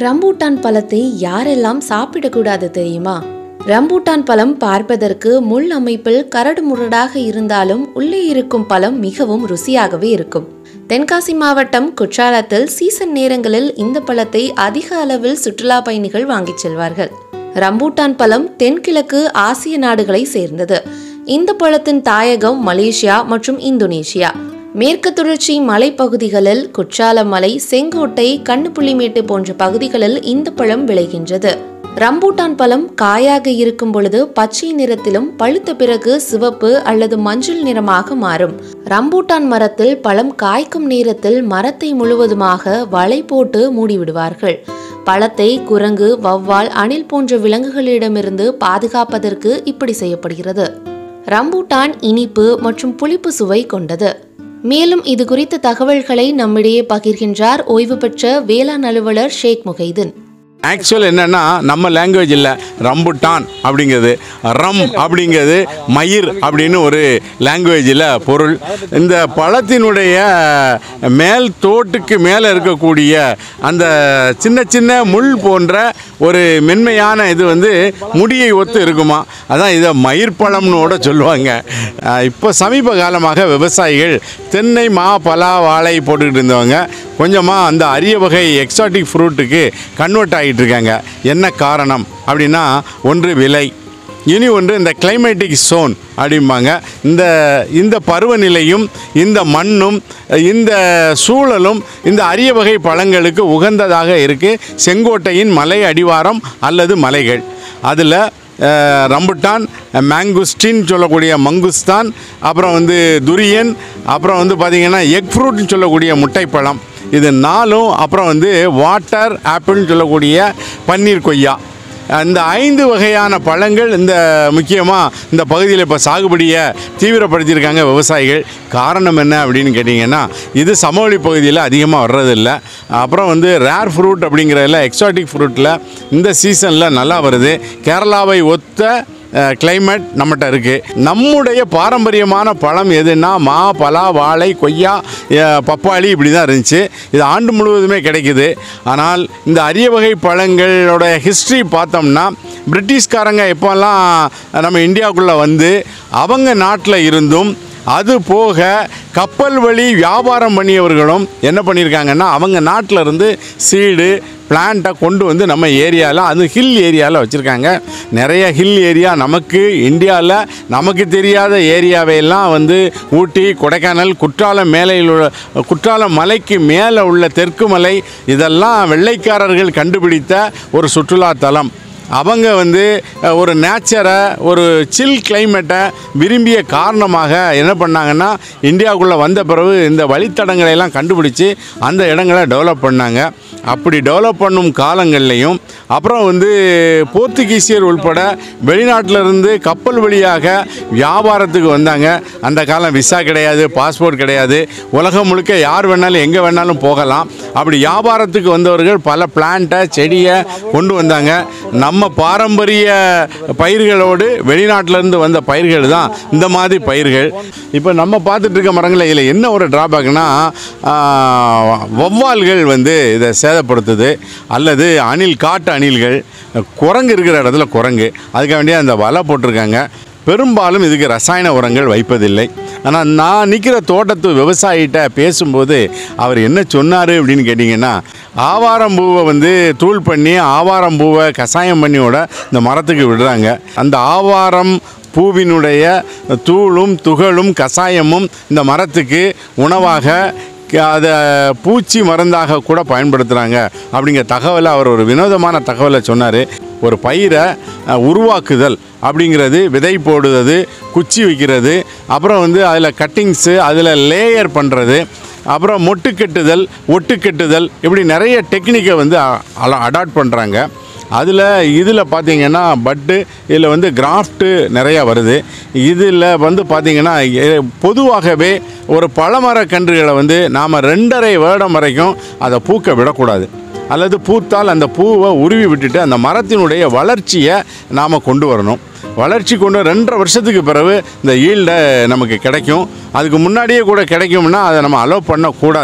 rambutan பழத்தை யாரெல்லாம் சாப்பிடக்கூடாது தெரியுமா ரம்பூட்டான் பழம் பார்ப்பதற்கு முள் அமைப்பில் கரடு முரடாக இருந்தாலும் உள்ளே இருக்கும் பழம் மிகவும் ருசியாகவே இருக்கும் தென்காசி மாவட்டம் குற்றாலத்தில் சீசன் நேரங்களில் இந்த பழத்தை அதிக அளவில் சுற்றுலா பயணிகள் வாங்கிச் செல்வார்கள் ரம்பூட்டான் பழம் தென்கிழக்கு ஆசிய நாடுகளை சேர்ந்தது இந்த பழத்தின் தாயகம் மலேசியா மற்றும் இந்தோனேஷியா மேற்கு தொடர்ச்சி மலைப்பகுதிகளில் குற்றால மலை செங்கோட்டை கண்ணுப்புள்ளிமேட்டு போன்ற பகுதிகளில் இந்த பழம் விளைகின்றது ரம்பூட்டான் பழம் காயாக இருக்கும் பொழுது பச்சை நிறத்திலும் பழுத்த பிறகு சிவப்பு அல்லது மஞ்சள் நிறமாக மாறும் ரம்பூட்டான் மரத்தில் பழம் காய்க்கும் நேரத்தில் மரத்தை முழுவதுமாக வலை போட்டு மூடிவிடுவார்கள் பழத்தை குரங்கு வவ்வால் அணில் போன்ற விலங்குகளிடமிருந்து பாதுகாப்பதற்கு இப்படி செய்யப்படுகிறது ரம்பூட்டான் இனிப்பு மற்றும் புளிப்பு சுவை கொண்டது மேலும் இது குறித்த தகவல்களை நம்மிடையே பகிர்கின்றார் ஓய்வு பெற்ற வேளாண் அலுவலர் ஷேக் முகைதீன் ஆக்சுவல் என்னன்னா நம்ம லாங்குவேஜ் இல்லை ரம்புட்டான் அப்படிங்கிறது ரம் அப்படிங்கிறது மயிர் அப்படின்னு ஒரு லாங்குவேஜில் பொருள் இந்த பழத்தினுடைய மேல் தோட்டுக்கு மேலே இருக்கக்கூடிய அந்த சின்ன சின்ன முள் போன்ற ஒரு மென்மையான இது வந்து முடியை ஒத்து இருக்குமா அதான் இதை மயிர் பழம்னு கூட சொல்லுவாங்க அஹ் இப்போ சமீப காலமாக விவசாயிகள் தென்னை மா பலா வாழை போட்டுக்கிட்டு இருந்தவங்க கொஞ்சமாக அந்த அரிய வகை எக்ஸாட்டிக் ஃப்ரூட்டுக்கு கன்வெர்ட் ஆகிட்டு இருக்காங்க என்ன காரணம் அப்படின்னா ஒன்று விலை இனி ஒன்று இந்த கிளைமேட்டிக் சோன் அப்படிம்பாங்க இந்த இந்த பருவநிலையும் இந்த மண்ணும் இந்த சூழலும் இந்த அரிய வகை பழங்களுக்கு உகந்ததாக இருக்குது செங்கோட்டையின் மலை அடிவாரம் அல்லது மலைகள் அதில் அஹ், ரம்புட்டான் மேங்குஸ்டின் சொல்லக்கூடிய மங்குஸ்தான் அப்புறம் வந்து துரியன் அப்புறம் வந்து பார்த்திங்கன்னா எக் ஃப்ரூட்னு சொல்லக்கூடிய முட்டைப்பழம் இது நாலும் அப்புறம் வந்து வாட்டர் ஆப்பிள்னு சொல்லக்கூடிய பன்னீர் கொய்யா இந்த ஐந்து வகையான பழங்கள் இந்த முக்கியமாக இந்த பகுதியில் இப்போ சாகுபடியை தீவிரப்படுத்தியிருக்காங்க விவசாயிகள் காரணம் என்ன அப்படின்னு கேட்டிங்கன்னா இது சமவெளி பகுதியில் அதிகமாக வர்றதில்ல அப்புறம் வந்து ரேர் ஃப்ரூட் அப்படிங்கிறதுல எக்ஸாட்டிக் ஃப்ரூட்டில் இந்த சீசனில் நல்லா வருது கேரளாவை ஒத்த கிளைமேட் நம்மகிட்ட இருக்குது நம்முடைய பாரம்பரியமான பழம் எதுன்னா மா பலா வாழை கொய்யா அஹ், பப்பாளி இப்படி தான் இருந்துச்சு இது ஆண்டு முழுவதுமே கிடைக்குது ஆனால் இந்த அரிய வகை பழங்களோட ஹிஸ்ட்ரி பார்த்தோம்னா பிரிட்டிஷ்காரங்க எப்போல்லாம் நம்ம இந்தியாவுக்குள்ளே வந்து அவங்க நாட்டில் இருந்தும் அது போக கப்பல் வழி வியாபாரம் பண்ணியவர்களும் என்ன பண்ணியிருக்காங்கன்னா அவங்க நாட்டில் இருந்து சீடு பிளான்ட்டை கொண்டு வந்து நம்ம ஏரியாவில் அது ஹில் ஏரியாவில் வச்சுருக்காங்க நிறைய ஹில் ஏரியா நமக்கு இந்தியாவில் நமக்கு தெரியாத ஏரியாவையெல்லாம் வந்து ஊட்டி கொடைக்கானல் குற்றாலம் மேலே உள்ள குற்றாலம் மலைக்கு மேலே உள்ள தெற்கு மலை இதெல்லாம் வெள்ளைக்காரர்கள் கண்டுபிடித்த ஒரு சுற்றுலாத்தலம் அவங்க வந்து அஹ், ஒரு நேச்சரை ஒரு சில் கிளைமேட்டை விரும்பிய காரணமாக என்ன பண்ணாங்கன்னா இந்தியாவுக்குள்ளே வந்த பிறகு இந்த வழித்தடங்களை எல்லாம் கண்டுபிடிச்சி அந்த இடங்களை டெவலப் பண்ணாங்க அப்படி டெவலப் பண்ணும் காலங்கள்லையும் அப்புறம் வந்து போர்த்துகீசியர் உள்பட வெளிநாட்டிலிருந்து கப்பல் வழியாக வியாபாரத்துக்கு வந்தாங்க அந்த காலம் விசா கிடையாது பாஸ்போர்ட் கிடையாது உலகம் முழுக்க யார் வேணாலும் எங்கே வேணாலும் போகலாம் அப்படி வியாபாரத்துக்கு வந்தவர்கள் பல பிளான்ட்டை செடியை கொண்டு வந்தாங்க நம்ம பாரம்பரிய பயிர்களோடு வெளிநாட்டிலேருந்து வந்த பயிர்கள் தான் இந்த மாதிரி பயிர்கள் இப்போ நம்ம பார்த்துட்டு இருக்க மரங்களில் இதில் என்ன ஒரு ட்ராபேக்னா வௌவால்கள் வந்து இதை சேதப்படுத்துது அல்லது அணில் காட்டு அணில்கள் குரங்கு இருக்கிற இடத்துல குரங்கு அதுக்காக வேண்டிய அந்த வலை போட்டிருக்காங்க பெரும்பாலும் இதுக்கு ரசாயன உரங்கள் வைப்பதில்லை ஆனால் நான் நிற்கிற தோட்டத்து விவசாயிகிட்ட பேசும்போது அவர் என்ன சொன்னார் அப்படின்னு கேட்டிங்கன்னா ஆவாரம் பூவை வந்து தூள் பண்ணி ஆவாரம் பூவை கஷாயம் பண்ணியோட இந்த மரத்துக்கு விடுறாங்க அந்த ஆவாரம் பூவினுடைய தூளும் துகளும் கஷாயமும் இந்த மரத்துக்கு உணவாக க- அதை பூச்சி மருந்தாக கூட பயன்படுத்துகிறாங்க அப்படிங்கிற தகவலை அவர் ஒரு வினோதமான தகவலை சொன்னார் ஒரு பயிரை அஹ், உருவாக்குதல் அப்படிங்கிறது விதை போடுறது குச்சி வைக்கிறது அப்புறம் வந்து அதில் கட்டிங்ஸு அதில் லேயர் பண்ணுறது அப்புறம் மொட்டு கட்டுதல் ஒட்டு கட்டுதல் இப்படி நிறைய டெக்னிக்கை வந்து அடாப்ட் பண்ணுறாங்க அதில் இதில் பார்த்தீங்கன்னா பட்டு இதில் வந்து கிராஃப்ட்டு நிறையா வருது இதில் வந்து பார்த்தீங்கன்னா எ- பொதுவாகவே ஒரு பழமரக் கன்றுகளை வந்து நாம் ரெண்டரை வருடம் வரைக்கும் அதை பூக்க விடக்கூடாது அல்லது பூத்தால் அந்த பூவை உருவி விட்டுட்டு அந்த மரத்தினுடைய வளர்ச்சியை நாம் கொண்டு வரணும் வளர்ச்சி கொண்டு ரெண்டரை வருஷத்துக்கு பிறகு இந்த ஈல்டை நமக்கு கிடைக்கும் அதுக்கு முன்னாடியே கூட கிடைக்கும்னா அதை நம்ம அலோவ் பண்ணக்கூடாது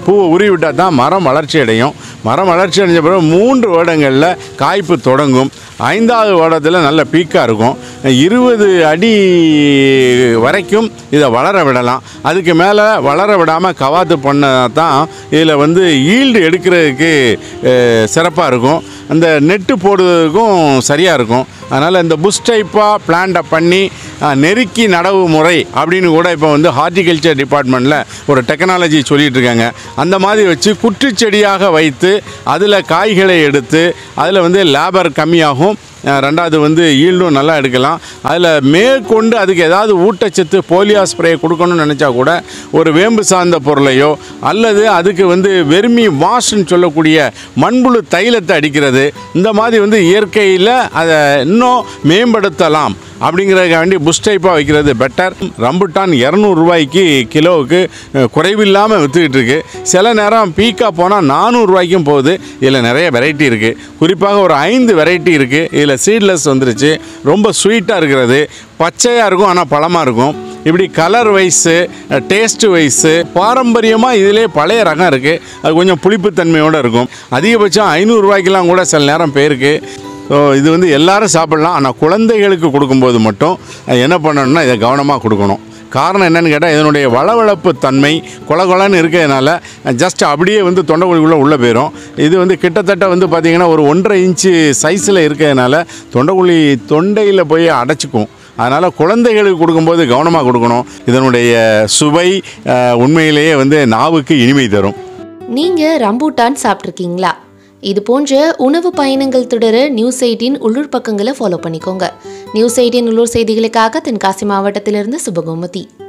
பூவை உருவி விட்டால் தான் மரம் வளர்ச்சி அடையும் மரம் வளர்ச்சி அடைஞ்ச பிறகு மூன்று வருடங்களில் காய்ப்பு தொடங்கும் ஐந்தாவது வருடத்தில் நல்ல பீக்காக இருக்கும் இருபது அடி வரைக்கும் இதை வளர விடலாம் அதுக்கு மேலே வளர விடாமல் கவாத்து பண்ணால் தான் இதில் வந்து ஈல்டு எடுக்கிறதுக்கு சிறப்பாக இருக்கும் அந்த நெட்டு போடுறதுக்கும் சரியாக இருக்கும் அதனால் இந்த புஷ் டைப்பாக பிளான்ட்டை பண்ணி அஹ், நெருக்கி நடவு முறை அப்படின்னு கூட இப்போ வந்து ஹார்டிகல்ச்சர் டிபார்ட்மெண்ட்டில் ஒரு டெக்னாலஜி சொல்லிட்டு இருக்காங்க அந்த மாதிரி வச்சு குற்றுச்செடியாக வைத்து அதில் காய்களை எடுத்து அதில் வந்து லேபர் கம்மியாகும் அஹ், ரெண்டாவது வந்து ஈல்டும் நல்லா எடுக்கலாம் அதில் மேற்கொண்டு அதுக்கு ஏதாவது ஊட்டச்சத்து போலியோ ஸ்ப்ரே கொடுக்கணும்னு நினச்சா கூட ஒரு வேம்பு சார்ந்த பொருளையோ அல்லது அதுக்கு வந்து வெறுமி வாஷ்ன்னு சொல்லக்கூடிய மண்புழு தைலத்தை அடிக்கிறது இந்த மாதிரி வந்து இயற்கையில் அதை இன்னும் மேம்படுத்தலாம் அப்படிங்கிறதுக்காக வேண்டி புஷ் டைப்பாக வைக்கிறது பெட்டர் ரம்புட்டான் இரநூறுவாய்க்கு கிலோவுக்கு அஹ், குறைவில்லாமல் விற்றுக்கிட்டு இருக்கு சில நேரம் பீக்காக போனால் நானூறுரூவாய்க்கும் போகுது இதில் நிறைய வெரைட்டி இருக்குது குறிப்பாக ஒரு ஐந்து வெரைட்டி இருக்குது இதில் சீட்லெஸ் வந்துருச்சு ரொம்ப ஸ்வீட்டாக இருக்கிறது பச்சையாக இருக்கும் ஆனால் பழமாக இருக்கும் இப்படி கலர் வைஸு டேஸ்ட் வைஸு பாரம்பரியமாக இதிலே பழைய ரகம் இருக்குது அது கொஞ்சம் புளிப்புத்தன்மையோடு இருக்கும் அதிகபட்சம் ஐநூறுரூவாய்க்கெலாம் கூட சில நேரம் போயிருக்கு ஸோ இது வந்து எல்லாரும் சாப்பிடலாம் ஆனால் குழந்தைகளுக்கு கொடுக்கும்போது மட்டும் அஹ், என்ன பண்ணணும்னா இதை கவனமாக கொடுக்கணும் காரணம் என்னன்னு கேட்டால் இதனுடைய வளவளப்பு தன்மை கொலகொலன்னு இருக்கிறதுனால ஜஸ்ட் அப்படியே வந்து தொண்டைக்குழிக்குள்ளே உள்ளே போயிடும் இது வந்து கிட்டத்தட்ட வந்து பார்த்திங்கன்னா ஒரு ஒன்றரை இன்ச்சு சைஸில் இருக்கிறதுனால தொண்டைக்குழி தொண்டையில் போய் அடைச்சிக்கும் அதனால் குழந்தைகளுக்கு கொடுக்கும்போது கவனமாக கொடுக்கணும் இதனுடைய சுவை அஹ், உண்மையிலேயே வந்து நாவுக்கு இனிமை தரும் நீங்க ரம்பூட்டான் சாப்பிட்ருக்கீங்களா இது போன்ற உணவு பயணங்கள் தொடர நியூஸ் எயிட்டின் உள்ளூர் பக்கங்களை ஃபாலோ பண்ணிக்கோங்க நியூஸ் எயிட்டின் உள்ளூர் செய்திகளுக்காக தென்காசி மாவட்டத்திலிருந்து சுபகோமதி